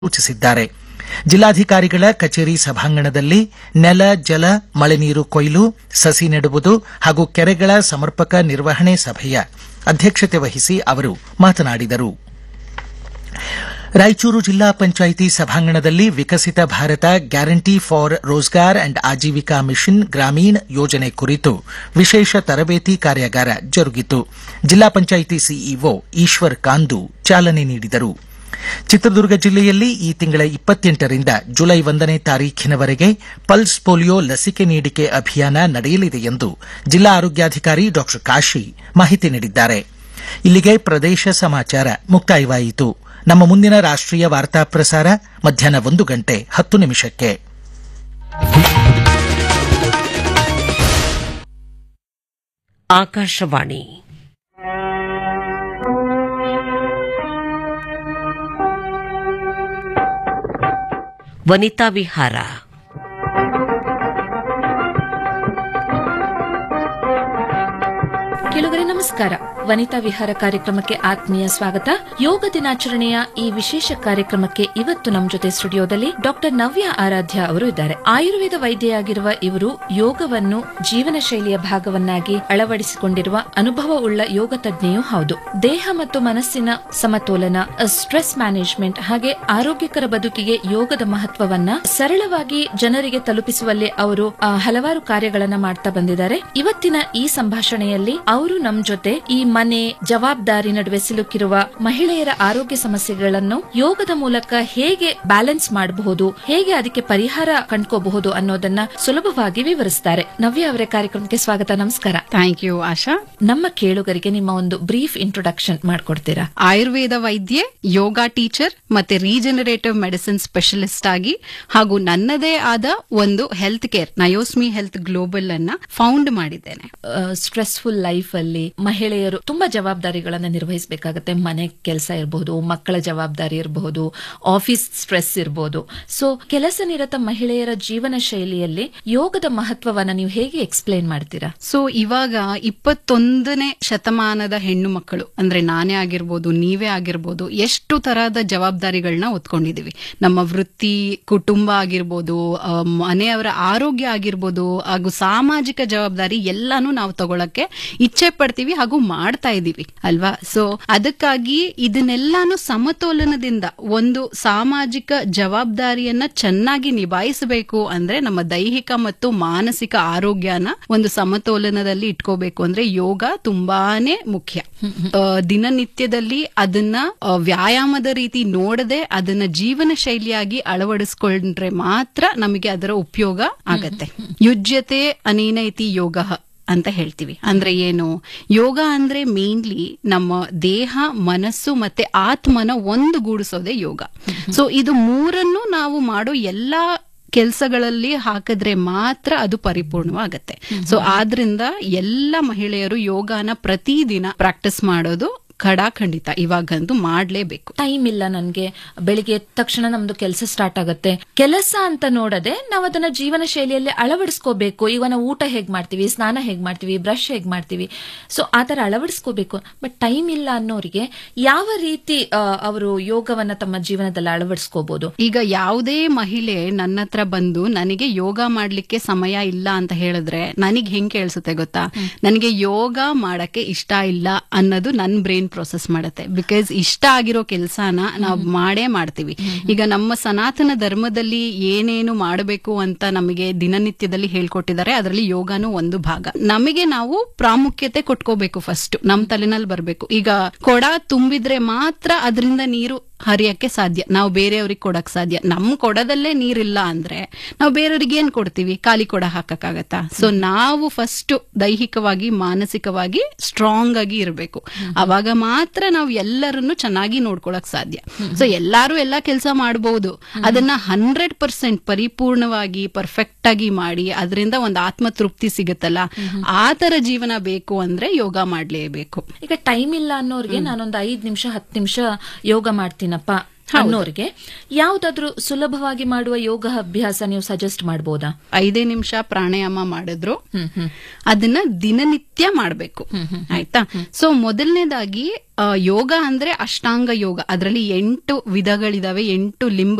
ಸೂಚಿಸಿದ್ದಾರೆ ಜಿಲ್ಲಾಧಿಕಾರಿಗಳ ಕಚೇರಿ ಸಭಾಂಗಣದಲ್ಲಿ ನೆಲ ಜಲ ಮಳೆ ನೀರು ಕೊಯ್ಲು ಸಸಿ ನೆಡುವುದು ಹಾಗೂ ಕೆರೆಗಳ ಸಮರ್ಪಕ ನಿರ್ವಹಣೆ ಸಭೆಯ ಅಧ್ಯಕ್ಷತೆ ವಹಿಸಿ ಅವರು ಮಾತನಾಡಿದರು ರಾಯಚೂರು ಜಿಲ್ಲಾ ಪಂಚಾಯಿತಿ ಸಭಾಂಗಣದಲ್ಲಿ Viksit Bharat guarantee for Rozgar and Ajeevika mission Gramin ಯೋಜನೆ ಕುರಿತು ವಿಶೇಷ ತರಬೇತಿ ಕಾರ್ಯಾಗಾರ ಜರುಗಿತು ಜಿಲ್ಲಾ ಪಂಚಾಯಿತಿ ಸಿಇಒ ಈಶ್ವರ್ ಕಾಂದು ಚಾಲನೆ ನೀಡಿದರು ಚಿತ್ರದುರ್ಗ ಜಿಲ್ಲೆಯಲ್ಲಿ ಈ ತಿಂಗಳ ಇಪ್ಪತ್ತೆಂಟರಿಂದ ಜುಲೈ ಒಂದನೇ ತಾರೀಖಿನವರೆಗೆ ಪಲ್ಸ್ ಪೋಲಿಯೋ ಲಸಿಕೆ ನೀಡಿಕೆ ಅಭಿಯಾನ ನಡೆಯಲಿದೆ ಎಂದು ಜಿಲ್ಲಾ ಆರೋಗ್ಯಾಧಿಕಾರಿ ಡಾ ಕಾಶಿ ಮಾಹಿತಿ ನೀಡಿದ್ದಾರೆ ಇಲ್ಲಿಗೆ ಪ್ರದೇಶ ಸಮಾಚಾರ ಮುಕ್ತಾಯವಾಯಿತು ನಮ್ಮ ಮುಂದಿನ ರಾಷ್ಟೀಯ ವಾರ್ತಾ ಪ್ರಸಾರ ಮಧ್ಯಾಹ್ನ ಒಂದು ಗಂಟೆ ಹತ್ತು ನಿಮಿಷಕ್ಕೆ ಆಕಾಶವಾಣಿ ವನಿತಾ ವಿಹಾರ ಕೆಲವರೇ ನಮಸ್ಕಾರ ವನಿತಾ ವಿಹಾರ ಕಾರ್ಯಕ್ರಮಕ್ಕೆ ಆತ್ಮೀಯ ಸ್ವಾಗತ ಯೋಗ ದಿನಾಚರಣೆಯ ಈ ವಿಶೇಷ ಕಾರ್ಯಕ್ರಮಕ್ಕೆ ಇವತ್ತು ನಮ್ಮ ಜೊತೆ ಸ್ಟುಡಿಯೋದಲ್ಲಿ ಡಾಕ್ಟರ್ ನವ್ಯ ಆರಾಧ್ಯ ಅವರು ಇದ್ದಾರೆ ಆಯುರ್ವೇದ ವೈದ್ಯೆಯಾಗಿರುವ ಇವರು ಯೋಗವನ್ನು ಜೀವನ ಶೈಲಿಯ ಭಾಗವನ್ನಾಗಿ ಅಳವಡಿಸಿಕೊಂಡಿರುವ ಅನುಭವವುಳ್ಳ ಯೋಗ ತಜ್ಞೆಯೂ ಹೌದು ದೇಹ ಮತ್ತು ಮನಸ್ಸಿನ ಸಮತೋಲನ ಸ್ಟ್ರೆಸ್ ಮ್ಯಾನೇಜ್ಮೆಂಟ್ ಹಾಗೆ ಆರೋಗ್ಯಕರ ಬದುಕಿಗೆ ಯೋಗದ ಮಹತ್ವವನ್ನ ಸರಳವಾಗಿ ಜನರಿಗೆ ತಲುಪಿಸುವಲ್ಲಿ ಅವರು ಆ, ಹಲವಾರು ಕಾರ್ಯಗಳನ್ನ ಮಾಡ್ತಾ ಬಂದಿದ್ದಾರೆ ಇವತ್ತಿನ ಈ ಸಂಭಾಷಣೆಯಲ್ಲಿ ಅವರು ನಮ್ ಜೊತೆ ಈ ಮನೆ ಜವಾಬ್ದಾರಿ ನಡುವೆ ಸಿಲುಕಿರುವ ಮಹಿಳೆಯರ ಆರೋಗ್ಯ ಸಮಸ್ಯೆಗಳನ್ನು ಯೋಗದ ಮೂಲಕ ಹೇಗೆ ಬ್ಯಾಲೆನ್ಸ್ ಮಾಡಬಹುದು ಹೇಗೆ ಅದಕ್ಕೆ ಪರಿಹಾರ ಕಂಡ್ಕೋಬಹುದು ಅನ್ನೋದನ್ನ ಸುಲಭವಾಗಿ ವಿವರಿಸ್ತಾರೆ ನವ್ಯ ಅವರ ಕಾರ್ಯಕ್ರಮಕ್ಕೆ ಸ್ವಾಗತ ನಮಸ್ಕಾರ ಥ್ಯಾಂಕ್ ಯು ಆಶಾ ನಮ್ಮ ಕೇಳುಗರಿಗೆ ನಿಮ್ಮ ಒಂದು ಬ್ರೀಫ್ ಇಂಟ್ರೊಡಕ್ಷನ್ ಮಾಡ್ಕೊಡ್ತೀರಾ ಆಯುರ್ವೇದ ವೈದ್ಯೆ ಯೋಗ ಟೀಚರ್ ಮತ್ತೆ ರೀಜನರೇಟಿವ್ ಮೆಡಿಸಿನ್ ಸ್ಪೆಷಲಿಸ್ಟ್ ಆಗಿ ಹಾಗೂ ನನ್ನದೇ ಆದ ಒಂದು health care Nayosmi health global ಅನ್ನ ಫೌಂಡ್ ಮಾಡಿದ್ದೇನೆ ಸ್ಟ್ರೆಸ್ಫುಲ್ ಲೈಫ್ ಅಲ್ಲಿ ಮಹಿಳೆಯರು ತುಂಬಾ ಜವಾಬ್ದಾರಿಗಳನ್ನ ನಿರ್ವಹಿಸಬೇಕಾಗತ್ತೆ ಮನೆ ಕೆಲಸ ಇರಬಹುದು ಮಕ್ಕಳ ಜವಾಬ್ದಾರಿ ಇರಬಹುದು ಆಫೀಸ್ ಸ್ಟ್ರೆಸ್ ಇರಬಹುದು ಸೊ ಕೆಲಸ ನಿರತ ಮಹಿಳೆಯರ ಜೀವನ ಶೈಲಿಯಲ್ಲಿ ಯೋಗದ ಮಹತ್ವವನ್ನ ನೀವು ಹೇಗೆ ಎಕ್ಸ್ಪ್ಲೇನ್ ಮಾಡ್ತೀರಾ ಸೊ ಇವಾಗ ಇಪ್ಪತ್ತೊಂದನೇ ಶತಮಾನದ ಹೆಣ್ಣು ಮಕ್ಕಳು ಅಂದ್ರೆ ನಾನೇ ಆಗಿರ್ಬೋದು ನೀವೇ ಆಗಿರ್ಬೋದು ಎಷ್ಟು ತರಹದ ಜವಾಬ್ದಾರಿಗಳನ್ನ ಹೊತ್ಕೊಂಡಿದೀವಿ ನಮ್ಮ ವೃತ್ತಿ ಕುಟುಂಬ ಆಗಿರ್ಬೋದು ಆ, ಮನೆಯವರ ಆರೋಗ್ಯ ಆಗಿರ್ಬೋದು ಹಾಗೂ ಸಾಮಾಜಿಕ ಜವಾಬ್ದಾರಿ ಎಲ್ಲಾನು ನಾವು ತಗೊಳಕ್ಕೆ ಇಚ್ಛೆ ಪಡ್ತೀವಿ ಹಾಗೂ ಮಾಡ್ತಾ ಇದೀವಿ ಅಲ್ವಾ ಸೊ ಅದಕ್ಕಾಗಿ ಇದನ್ನೆಲ್ಲಾನು ಸಮತೋಲನದಿಂದ ಒಂದು ಸಾಮಾಜಿಕ ಜವಾಬ್ದಾರಿಯನ್ನ ಚೆನ್ನಾಗಿ ನಿಭಾಯಿಸಬೇಕು ಅಂದ್ರೆ ನಮ್ಮ ದೈಹಿಕ ಮತ್ತು ಮಾನಸಿಕ ಆರೋಗ್ಯನ ಒಂದು ಸಮತೋಲನದಲ್ಲಿ ಇಟ್ಕೋಬೇಕು ಅಂದ್ರೆ ಯೋಗ ತುಂಬಾನೇ ಮುಖ್ಯ ಆ, ದಿನನಿತ್ಯದಲ್ಲಿ ಅದನ್ನ ಆ, ವ್ಯಾಯಾಮದ ರೀತಿ ನೋಡದೆ ಅದನ್ನ ಜೀವನ ಶೈಲಿಯಾಗಿ ಅಳವಡಿಸ್ಕೊಂಡ್ರೆ ಮಾತ್ರ ನಮಗೆ ಅದರ ಉಪಯೋಗ ಆಗತ್ತೆ ಯುಜ್ಯತೆ ಅನೇನೈತಿ ಯೋಗ ಅಂತ ಹೇಳ್ತೀವಿ ಅಂದ್ರೆ ಏನು ಯೋಗ ಅಂದ್ರೆ ಮೇನ್ಲಿ ನಮ್ಮ ದೇಹ ಮನಸ್ಸು ಮತ್ತೆ ಆತ್ಮನ ಒಂದುಗೂಡಿಸೋದೇ ಯೋಗ ಸೊ ಇದು ಮೂರನ್ನು ನಾವು ಮಾಡೋ ಎಲ್ಲಾ ಕೆಲಸಗಳಲ್ಲಿ ಹಾಕಿದ್ರೆ ಮಾತ್ರ ಅದು ಪರಿಪೂರ್ಣವಾಗತ್ತೆ ಸೊ ಆದ್ರಿಂದ ಎಲ್ಲ ಮಹಿಳೆಯರು ಯೋಗನ ಪ್ರತಿದಿನ ಪ್ರಾಕ್ಟೀಸ್ ಮಾಡೋದು ಖಡಾಖಂಡಿತ ಇವಾಗಂತೂ ಮಾಡ್ಲೇಬೇಕು ಟೈಮ್ ಇಲ್ಲ ನನ್ಗೆ ಬೆಳಿಗ್ಗೆ ಎದ್ದ ತಕ್ಷಣ ನಮ್ದು ಕೆಲಸ ಸ್ಟಾರ್ಟ್ ಆಗುತ್ತೆ ಕೆಲಸ ಅಂತ ನೋಡದೆ ನಾವು ಅದನ್ನ ಜೀವನ ಶೈಲಿಯಲ್ಲಿ ಅಳವಡಿಸ್ಕೋಬೇಕು ಈಗ ನಾವು ಊಟ ಹೇಗ್ ಮಾಡ್ತೀವಿ ಸ್ನಾನ ಹೇಗ್ ಮಾಡ್ತೀವಿ ಬ್ರಷ್ ಹೇಗ್ ಮಾಡ್ತೀವಿ ಸೊ ಆತರ ಅಳವಡಿಸ್ಕೋಬೇಕು ಬಟ್ ಟೈಮ್ ಇಲ್ಲ ಅನ್ನೋರಿಗೆ ಯಾವ ರೀತಿ ಆ, ಅವರು ಯೋಗವನ್ನ ತಮ್ಮ ಜೀವನದಲ್ಲಿ ಅಳವಡಿಸ್ಕೋಬಹುದು ಈಗ ಯಾವುದೇ ಮಹಿಳೆ ನನ್ನ ಹತ್ರ ಬಂದು ನನಗೆ ಯೋಗ ಮಾಡ್ಲಿಕ್ಕೆ ಸಮಯ ಇಲ್ಲ ಅಂತ ಹೇಳಿದ್ರೆ ನನಗೆ ಹೆಂಗ್ ಕೇಳಿಸುತ್ತೆ ಗೊತ್ತಾ ನನಗೆ ಯೋಗ ಮಾಡಕ್ಕೆ ಇಷ್ಟ ಇಲ್ಲ ಅನ್ನೋದು ನನ್ ಬ್ರೈನ್ ಪ್ರೊಸೆಸ್ ಮಾಡುತ್ತೆ ಬಿಕಾಸ್ ಇಷ್ಟ ಆಗಿರೋ ಕೆಲ್ಸಾನ ನಾವು ಮಾಡೇ ಮಾಡ್ತೀವಿ ಈಗ ನಮ್ಮ ಸನಾತನ ಧರ್ಮದಲ್ಲಿ ಏನೇನು ಮಾಡಬೇಕು ಅಂತ ನಮಗೆ ದಿನನಿತ್ಯದಲ್ಲಿ ಹೇಳ್ಕೊಟ್ಟಿದ್ದಾರೆ ಅದರಲ್ಲಿ ಯೋಗಾನು ಒಂದು ಭಾಗ ನಮಗೆ ನಾವು ಪ್ರಾಮುಖ್ಯತೆ ಕೊಟ್ಕೋಬೇಕು ಫಸ್ಟ್ ನಮ್ ತಲೆನಲ್ಲಿ ಬರ್ಬೇಕು ಈಗ ಕೊಡ ತುಂಬಿದ್ರೆ ಮಾತ್ರ ಅದರಿಂದ ನೀರು ಹರಿಯಕ್ಕೆ ಸಾಧ್ಯ ನಾವು ಬೇರೆಯವ್ರಿಗೆ ಕೊಡಕ್ ಸಾಧ್ಯ ನಮ್ ಕೊಡದಲ್ಲೇ ನೀರಿಲ್ಲ ಅಂದ್ರೆ ನಾವು ಬೇರೆಯವ್ರಿಗೆ ಏನ್ ಕೊಡ್ತೀವಿ ಖಾಲಿ ಕೊಡ ಹಾಕಕ್ಕಾಗತ್ತಾ ಸೊ ನಾವು ಫಸ್ಟ್ ದೈಹಿಕವಾಗಿ ಮಾನಸಿಕವಾಗಿ ಸ್ಟ್ರಾಂಗ್ ಆಗಿ ಇರಬೇಕು ಅವಾಗ ಮಾತ್ರ ನಾವು ಎಲ್ಲರನ್ನು ಚೆನ್ನಾಗಿ ನೋಡ್ಕೊಳಕ್ ಸಾಧ್ಯ ಸೊ ಎಲ್ಲಾರು ಎಲ್ಲಾ ಕೆಲಸ ಮಾಡಬಹುದು ಅದನ್ನ ಹಂಡ್ರೆಡ್ ಪರ್ಸೆಂಟ್ ಪರಿಪೂರ್ಣವಾಗಿ ಪರ್ಫೆಕ್ಟ್ ಆಗಿ ಮಾಡಿ ಅದರಿಂದ ಒಂದು ಆತ್ಮ ತೃಪ್ತಿ ಸಿಗುತ್ತಲ್ಲ ಆ ತರ ಜೀವನ ಬೇಕು ಅಂದ್ರೆ ಯೋಗ ಮಾಡ್ಲೇಬೇಕು ಈಗ ಟೈಮ್ ಇಲ್ಲ ಅನ್ನೋರ್ಗೆ ನಾನೊಂದು ಐದ್ ನಿಮಿಷ ಹತ್ತು ನಿಮಿಷ ಯೋಗ ಮಾಡ್ತೀನಪ್ಪ ಅನ್ನೋರಿಗೆ ಯಾವ್ದಾದ್ರು ಸುಲಭವಾಗಿ ಮಾಡುವ ಯೋಗ ಅಭ್ಯಾಸ ನೀವು ಸಜೆಸ್ಟ್ ಮಾಡಬಹುದಾ ಐದೇ ನಿಮಿಷ ಪ್ರಾಣಾಯಾಮ ಮಾಡಿದ್ರು ಹ್ಮ್ ಹ್ಮ್ ಅದನ್ನ ದಿನನಿತ್ಯ ಮಾಡ್ಬೇಕು ಆಯ್ತಾ ಸೊ ಮೊದಲನೇದಾಗಿ ಆ, ಯೋಗ ಅಂದ್ರೆ ಅಷ್ಟಾಂಗ ಯೋಗ ಅದರಲ್ಲಿ ಎಂಟು ವಿಧಗಳಿದಾವೆ ಎಂಟು ಲಿಂಬ್